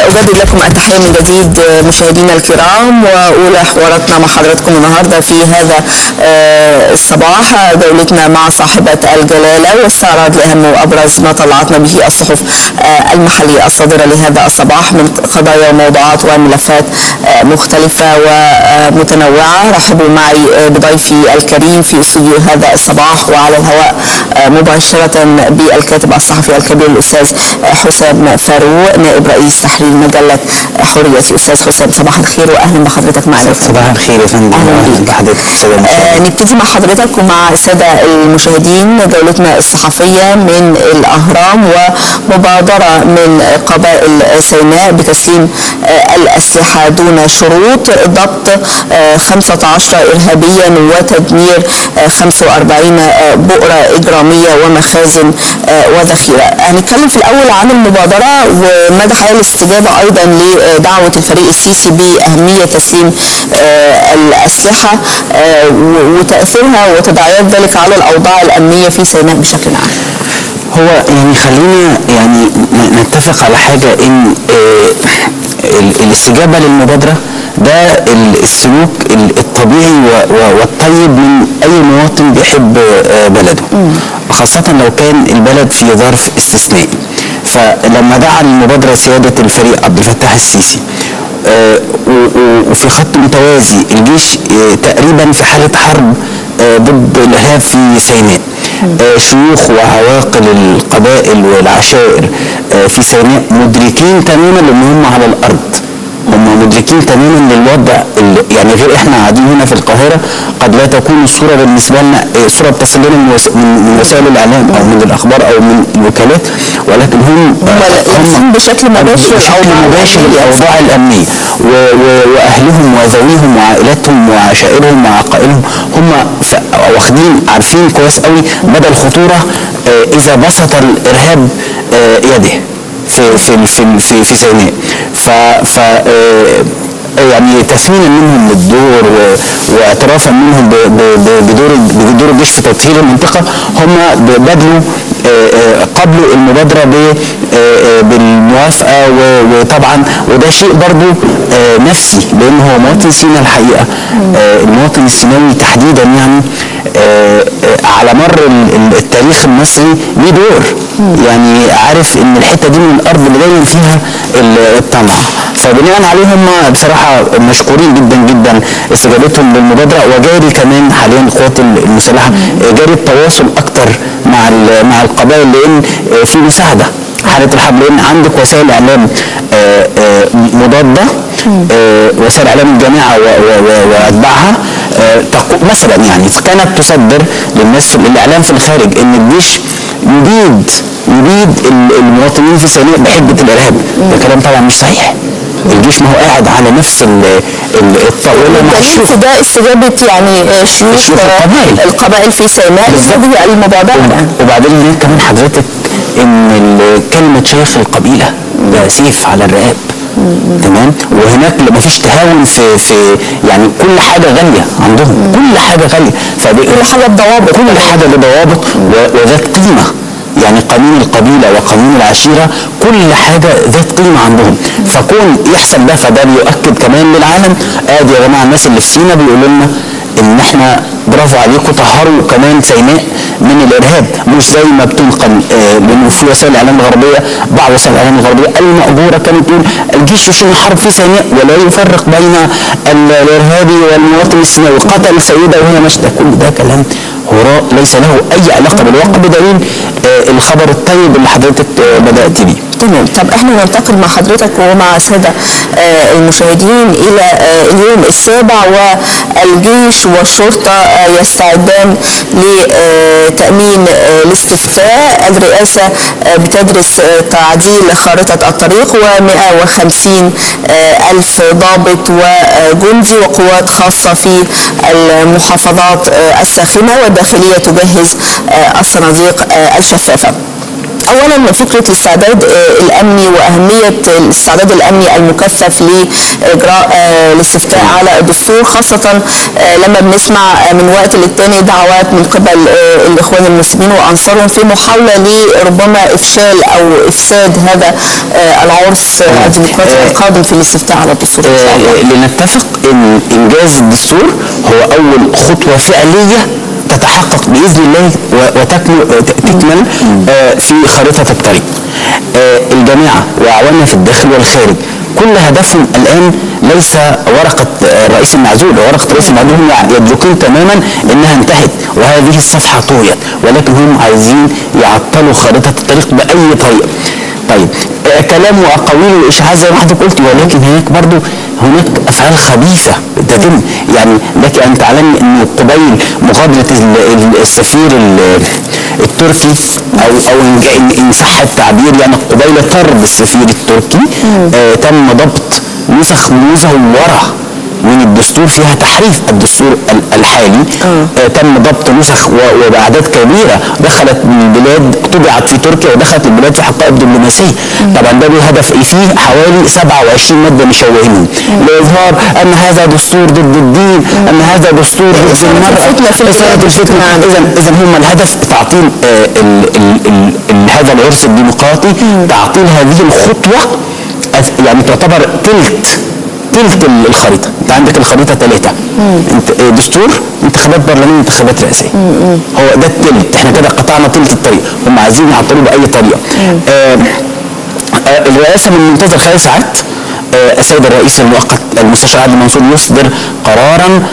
أجدد لكم التحية من جديد مشاهدينا الكرام وأولى حواراتنا مع حضراتكم النهاردة في هذا الصباح جولتنا مع صاحبة الجلالة واستعراض لأهم وأبرز ما طلعتنا به الصحف المحلية الصادرة لهذا الصباح من قضايا وموضوعات وملفات مختلفة ومتنوعة رحبوا معي بضيفي الكريم في استوديو هذا الصباح وعلى الهواء مباشرة بالكاتب الصحفي الكبير الأستاذ حسام فاروق نائب رئيس تحرير مجلة حرية أستاذ حسام صباح الخير وأهلا بحضرتك معنا صباح الخير يا فندم أهلا بحضرتك آه نبتدي مع حضرتك ومع السادة المشاهدين جولتنا الصحفية من الأهرام ومبادرة من قبائل سيناء بتسليم آه الأسلحة دون شروط ضبط آه 15 إرهابيا وتدمير 45 بؤرة إجرامية ومخازن وذخيرة هنتكلم في الأول عن المبادرة ومدى حياة الاستجابة أيضا لدعوة الفريق السيسي بأهمية تسليم الأسلحة وتأثيرها وتداعيات ذلك على الأوضاع الأمنية في سيناء بشكل عام هو يعني خلينا يعني نتفق على حاجة ان الاستجابة للمبادرة ده السلوك الطبيعي والطيب من اي مواطن بيحب بلده خاصة لو كان البلد في ظرف استثنائي فلما دعا المبادرة سيادة الفريق عبد الفتاح السيسي وفي خط متوازي الجيش تقريبا في حالة حرب ضد الإرهاب في سيناء شيوخ وعواقل القبائل والعشائر في سيناء مدركين تماما ان هم على الارض هم مدركين تماما للوضع يعني غير احنا قاعدين هنا في القاهره قد لا تكون الصوره بالنسبه لنا صوره بتصل لنا من, من وسائل الاعلام او من الاخبار او من الوكالات ولكن هم هم بشكل مباشر بشكل مباشر الاوضاع الامنيه واهلهم وذويهم وعائلاتهم وعشائرهم وعقائلهم هم واخدين عارفين كويس قوي مدى الخطوره اذا بسط الارهاب يده في في في في, في سيناء ف ف يعني تثمينا منهم للدور واعترافا منهم بدور بدور الجيش في تطهير المنطقه هم بذلوا قبلوا المبادره بالموافقه وطبعا وده شيء برضو نفسي لان هو مواطن سينا الحقيقه المواطن السيناوي تحديدا يعني على مر التاريخ المصري ليه دور يعني عارف ان الحته دي من الارض اللي دايما فيها الطمع فبناء عليه هم بصراحه مشكورين جدا جدا استجابتهم للمبادره وجاري كمان حاليا القوات المسلحه جاري التواصل اكتر مع مع القبائل لان في مساعده حاله الحرب لان عندك وسائل اعلام مضاده وسائل اعلام الجامعه واتباعها مثلا يعني كانت تصدر للناس الاعلام في الخارج ان الجيش يبيد يبيد المواطنين في سيناء بحجه الارهاب ده كلام طبعا مش صحيح الجيش ما هو قاعد على نفس الطاوله مع الشيوخ ده استجابه يعني شيوخ القبائل القبائل في سيناء لهذه المبادره وبعدين هناك كمان حضرتك ان كلمه شيخ القبيله ده سيف على الرقاب تمام وهناك ما فيش تهاون في في يعني كل حاجه غاليه عندهم كل حاجه غاليه كل حاجه بضوابط كل حاجه بضوابط وذات قيمه يعني قانون القبيله وقانون العشيره كل حاجه ذات قيمه عندهم فكون يحصل ده فده بيؤكد كمان للعالم ادي يا جماعه الناس اللي في سينا بيقولوا لنا ان احنا برافو عليكم طهروا كمان سيناء من الارهاب مش زي ما بتنقل لانه في وسائل الاعلام الغربيه بعض وسائل الاعلام الغربيه المأجوره كانت تقول الجيش يشن الحرب في سيناء ولا يفرق بين الارهابي والمواطن السيناوي قتل سيده وهي ماشيه كل ده كلام هراء ليس له اي علاقه بالواقع بدليل الخبر الطيب اللي حضرتك بدات بيه تمام طب احنا ننتقل مع حضرتك ومع الساده آه المشاهدين الى آه اليوم السابع والجيش والشرطه آه يستعدان لتامين الاستفتاء الرئاسه بتدرس تعديل خارطه الطريق و150 الف ضابط وجندي وقوات خاصه في المحافظات الساخنه والداخليه تجهز الصناديق الشفافه اولا فكره الاستعداد آه، الامني واهميه الاستعداد الامني المكثف لاجراء آه، الاستفتاء على الدستور خاصه آه، لما بنسمع آه، من وقت للتاني دعوات من قبل آه، الاخوان المسلمين وانصارهم في محاوله لربما افشال او افساد هذا آه، العرس آه، الديمقراطي آه، القادم في الاستفتاء على الدستور ان شاء الله آه، لنتفق ان انجاز الدستور هو اول خطوه فعليه تتحقق باذن الله و- وتكمل تكمل آه، في خريطه الطريق. آه، الجماعه واعواننا في الداخل والخارج كل هدفهم الان ليس ورقه آه، الرئيس المعزول ورقه الرئيس المعزول هم يدركون تماما انها انتهت وهذه الصفحه طويت ولكن هم عايزين يعطلوا خريطه الطريق باي طريقه. طيب آه، كلام واقاويل واشاعات زي ما حضرتك قلت ولكن هناك برضو هناك افعال خبيثه تتم يعني لك ان تعلمي ان قبيل مغادره ال- ال- السفير ال- التركي او او ان جاء- إن- ان صح التعبير يعني قبيل طرد السفير التركي آه تم ضبط نسخ مزوره من الدستور فيها تحريف الدستور ال- الحالي آه تم ضبط نسخ و- وبأعداد كبيرة دخلت من البلاد طبعت في تركيا ودخلت البلاد في حقائب دبلوماسية طبعا ده بهدف إيه؟ فيه حوالي 27 مادة مشوهين لإظهار أن هذا دستور ضد الدين أن هذا دستور ضد إثارة المرأة الفتنة في البلاد. إثارة الفتنة إذا إذا هم الهدف تعطيل آه ال ال ال ال هذا العرس الديمقراطي تعطيل هذه الخطوة أث- يعني تعتبر تلت تلت ال- الخريطه انت عندك الخريطه ثلاثه انت آه، دستور انتخابات برلمان انتخابات رئاسيه هو ده التلت احنا كده قطعنا تلت الطريق هم عايزين يعطلوه باي طريقه آه آه الرئاسه من منتظر خلال ساعات آه، السيد الرئيس المؤقت المستشار عادل منصور يصدر قرارا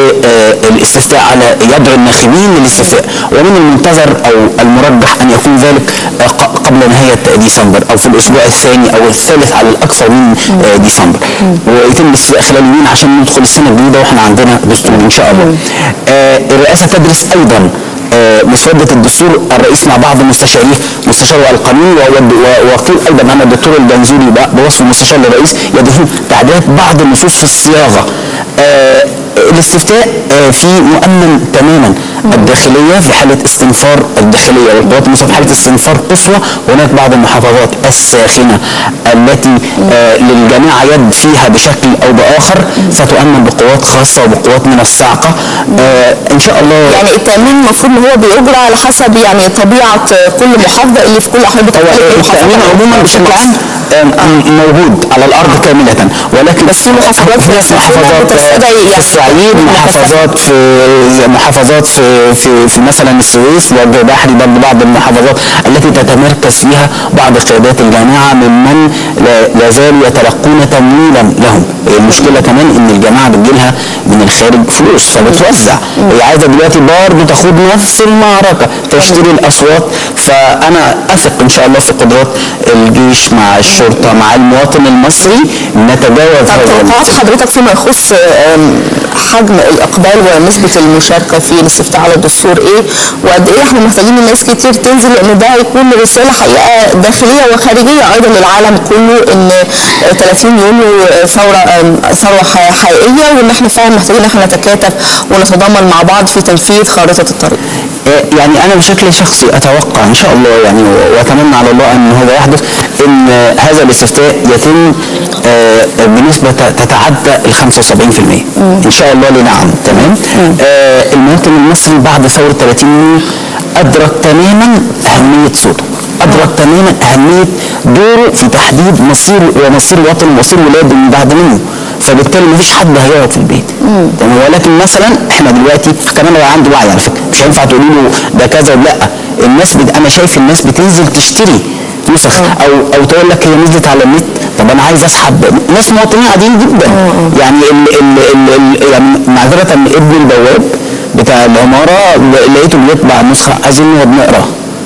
بالاستفتاء على يدعو الناخبين للاستفتاء ومن المنتظر او المرجح ان يكون ذلك آه، ق- قبل نهايه ديسمبر او في الاسبوع الثاني او الثالث على الاكثر من آه، ديسمبر ويتم الاستفتاء خلال يومين عشان ندخل السنه الجديده واحنا عندنا دستور ان شاء الله. آه، الرئاسه تدرس ايضا آه، مسودة الدستور الرئيس مع بعض مستشاريه مستشار القانون و- و- وقيل ايضا ان الدكتور الجنزوري ب- بوصف المستشار للرئيس يدرسون تعديلات بعض النصوص في الصياغه آه، الاستفتاء آه، فيه مؤمن تماما الداخليه في حاله استنفار الداخليه والقوات المسلحه في حاله استنفار قصوى هناك بعض المحافظات الساخنه التي آه، للجماعه يد فيها بشكل او باخر ستؤمن بقوات خاصه وبقوات من الصاعقه آه، ان شاء الله يعني التأمين المفروض ان هو بيجرى على حسب يعني طبيعة كل محافظة اللي في كل احيان هو بتختلف التأمين عموما بشكل عام آم، آم، موجود على الأرض كاملة ولكن بس في محافظات في هناك محافظات بتستدعي في يعني الصعيد محافظات في محافظات في في, في مثلا السويس وجه بحري برضه بعض المحافظات التي تتمركز فيها بعض قيادات الجماعة ممن لا- لا زالوا يتلقون تمويلا لهم المشكلة كمان ان الجماعة بتجيلها من الخارج فلوس فبتوزع هي عايزة دلوقتي برضه تاخد نفس المعركة تشتري الأصوات فأنا أثق إن شاء الله في قدرات الجيش مع الشرطة مع المواطن المصري نتجاوز طب هذا توقعات الوقت. حضرتك فيما يخص آم، حجم الاقبال ونسبه المشاركه في الاستفتاء على الدستور ايه وقد ايه احنا محتاجين الناس كتير تنزل لان ده هيكون رساله حقيقه داخليه وخارجيه ايضا للعالم كله ان آه، 30 يونيو آه، ثوره آم، ثوره ح- حقيقيه وان احنا فعلا محتاجين ان احنا نتكاتف ونتضامن مع بعض في تنفيذ خارطه الطريق. آه، يعني انا بشكل شخصي اتوقع ان شاء الله يعني و- واتمنى على الله ان هذا يحدث ان آه، هذا الاستفتاء يتم آه، بنسبه ت- تتعدى ال 75% ان شاء الله لنعم تمام آه، المواطن المصري بعد ثوره 30 يونيو ادرك تماما اهميه صوته ادرك تماما اهميه دوره في تحديد مصير ومصير الوطن ومصير ولاده من بعد منه فبالتالي مفيش حد هيقعد في البيت تمام ولكن مثلا احنا دلوقتي كمان هو عنده وعي على فكره مش هينفع تقولي له ده كذا لا الناس بت... انا شايف الناس بتنزل تشتري نسخ او او تقول لك هي نزلت على النت طب انا عايز اسحب ناس مواطنين عاديين جدا يعني ال ال ال ال يعني معذره ابن البواب بتاع العماره لقيته بيطبع نسخه عايزين نقعد نقرا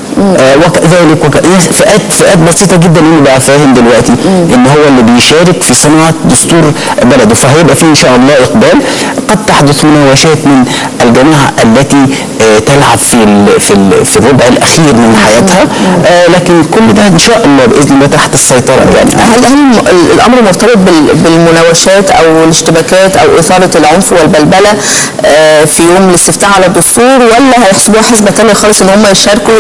آه وكذلك وك... فئات فئات بسيطه جدا انه بقى فاهم دلوقتي ان هو اللي بيشارك في صناعه دستور بلده فهيبقى فيه ان شاء الله اقبال قد تحدث مناوشات من الجماعه التي آه تلعب في ال... في ال... في الربع الاخير من حياتها آه لكن كل ده ان شاء الله باذن الله تحت السيطره يعني هل هل الم- ال- الامر مرتبط بال- بالمناوشات او الاشتباكات او اثاره العنف والبلبله آه، في يوم الاستفتاء على الدستور ولا هيحسبوها حسبه ثانيه خالص ان هم يشاركوا ويصوتوا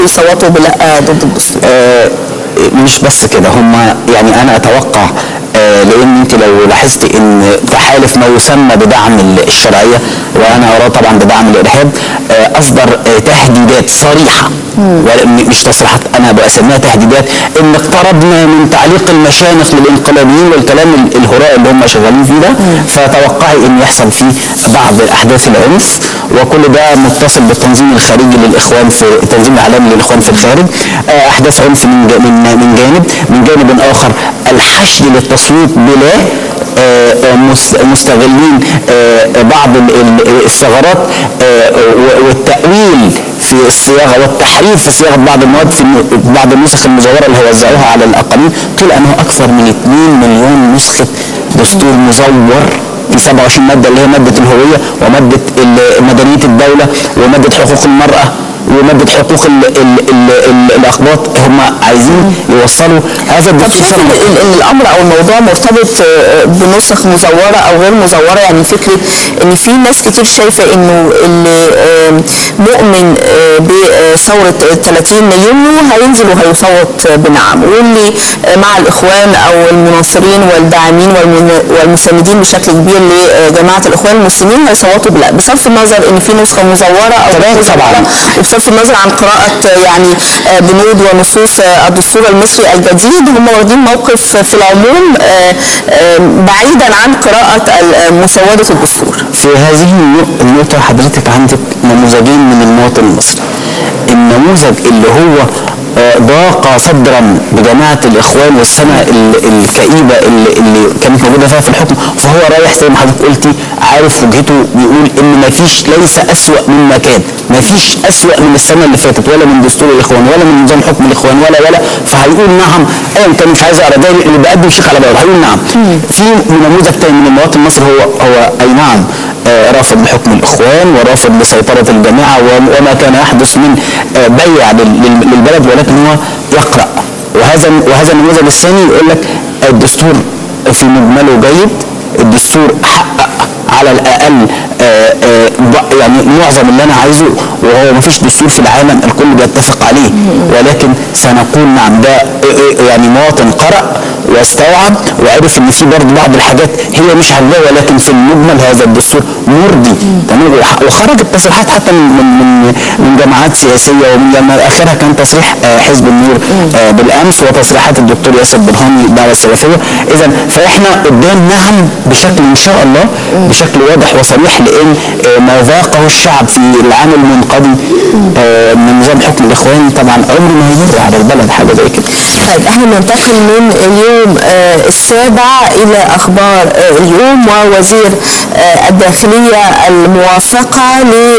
يصوتوا بلا ضد الدستور آه، مش بس كده هم يعني انا اتوقع آه، لان انت لو لاحظت ان تحالف ما يسمى بدعم ال- الشرعيه وانا اراه طبعا بدعم الارهاب آه، اصدر آه، تهديدات صريحه ولا- م- مش تصريحات انا بسميها تهديدات ان اقتربنا من تعليق المشانخ للانقلابيين والكلام ال- الهراء اللي هم شغالين فيه ده فتوقعي ان يحصل فيه بعض احداث العنف وكل ده متصل بالتنظيم الخارجي للاخوان في التنظيم الاعلامي للاخوان في الخارج آه، احداث عنف من جا- من من جانب من جانب اخر الحشد للتصويت بلا آه، آه، مس- مستغلين آه، بعض ال- ال- الثغرات آه، و- والتأويل في الصياغة والتحريف في صياغة بعض المواد في الم- بعض النسخ المزورة اللي وزعوها على الأقاليم قيل أنه أكثر من 2 مليون نسخة دستور مزور في 27 مادة اللي هي مادة الهوية ومادة ال- مدنية الدولة ومادة حقوق المرأة ومادة حقوق ال ال ال ال الأخباط هم عايزين يوصلوا هذا طب الدستور شايف سنة ان إن الامر او الموضوع مرتبط آه، بنسخ مزوره او غير مزوره يعني فكره ان في ناس كتير شايفه انه اللي آه، مؤمن آه، بثوره 30 يونيو هينزل وهيصوت بنعم واللي آه، مع الاخوان او المناصرين والداعمين والمن- والمساندين بشكل كبير لجماعه الاخوان المسلمين هيصوتوا بلا بصرف النظر ان في نسخه مزوره او تمام غير مزورة، طبعاً. وبصرف النظر عن قراءة آه، يعني آه، بنود ونصوص آه، الدستور المصري الجديد هم واخدين موقف في العموم آه، آه، بعيدا عن قراءة ال- مسودة الدستور في هذه النق- النقطة حضرتك عندك نموذجين من المواطن المصري النموذج اللي هو آه، ضاق صدرا بجماعة الإخوان والسنة ال- الكئيبة اللي, اللي كانت موجودة فيها في الحكم فهو رايح زي ما حضرتك قلتي عارف وجهته بيقول إن مفيش ليس أسوأ مما كان مفيش أسوأ من السنة اللي فاتت ولا من دستور الإخوان ولا من نظام حكم الإخوان ولا ولا فهيقول نعم أيا كان مش عايز أقرا ده اللي بيقدم شيخ على بابه هيقول نعم في نموذج تاني من المواطن المصري هو هو أي نعم آه، رافض لحكم الاخوان ورافض لسيطره الجماعه وم- وما كان يحدث من آه، بيع لل- لل- للبلد ولكن هو يقرا وهذا وهذا النموذج الثاني يقول لك الدستور في مجمله جيد الدستور حقق على الاقل آه، آه، ب- يعني معظم اللي انا عايزه وهو ما فيش دستور في العالم الكل بيتفق عليه ولكن سنقول نعم ده آه، آه، يعني مواطن قرأ واستوعب وعرف ان في برضه بعض الحاجات هي مش عاجباه ولكن في المجمل هذا الدستور مرضي تمام وح- وخرجت تصريحات حتى من من من, من جماعات سياسيه ومن لما اخرها كان تصريح آه، حزب النور آه، بالامس وتصريحات الدكتور ياسر برهاني الدعوه السلفيه اذا فاحنا قدام نعم بشكل ان شاء الله بشكل واضح وصريح لان آه، ما ذاقه الشعب في العام المنقضي آه، من نظام حكم الاخوان طبعا عمره ما هيمر على البلد حاجه زي كده طيب احنا ننتقل من اليوم آه، السابع الى اخبار آه، اليوم ووزير آه، الداخليه الموافقه ل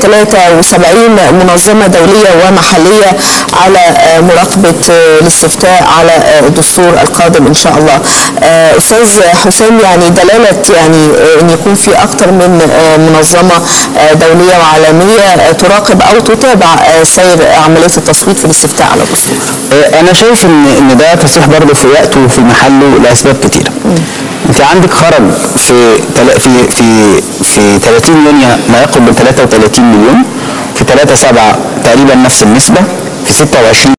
73 منظمه دوليه ومحليه على آه، مراقبه آه، الاستفتاء على آه، الدستور القادم ان شاء الله. آه، استاذ حسام يعني دلاله يعني آه، ان يكون في اكثر من آه، منظمه آه، دوليه وعالميه آه، تراقب او تتابع آه، سير عمليه التصويت في الاستفتاء على الدستور. آه، انا شايف ان ان ده تصريح برضه في وقته وفي محله لاسباب كتيره انت عندك خرج في تلا- في في في 30 يونيو ما يقرب من 33 مليون في 3 7 تقريبا نفس النسبه في 26